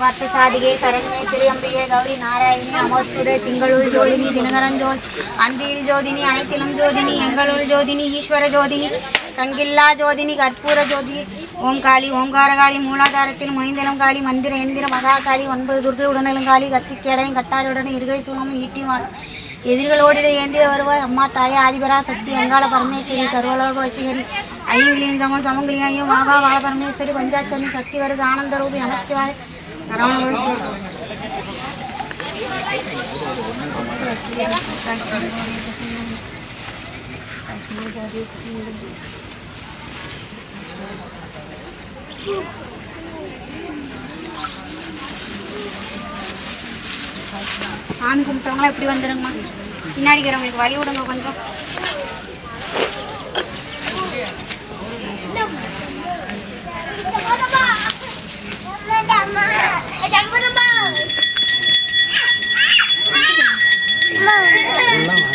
பார்த்த சாதிகே சரண்யேஸ்வரி அம்பிகே கௌரி நாராயணி நமஸ்துரே திங்களுள் ஜோதினி தினகரன் ஜோ அந்தியில் ஜோதினி அனைத்திலும் ஜோதினி எங்களுள் ஜோதினி ஈஸ்வர ஜோதினி கங்கில்லா ஜோதினி கற்பூர ஜோதி ஓம் காளி ஓங்கார காளி மூலாதாரத்தில் முனைந்தலம் காளி மந்திர எந்திர மகா காளி ஒன்பது துர்கை உடனலும் காளி கத்தி கேடையும் கட்டாருடன் இருகை சூலமும் ஈட்டி மா- எதிரிகளோடு ஏந்திய வருவாய் அம்மா தாயே ஆதிபரா சக்தி அங்காள பரமேஸ்வரி சர்வலோக வசீகரி ஐயங்கிலியும் சமம் சமங்கலியும் மாகா வாழ பரமேஸ்வரி பஞ்சாட்சமி சக்தி வருது ஆனந்த ரூபி நமச்சிவாய் சரவண சாமி கும்பிட்டவங்களா எப்படி வந்துடுங்கம்மா பின்னாடி இருக்கிறவங்களுக்கு வழி விடுங்க கொஞ்சம் அம்மா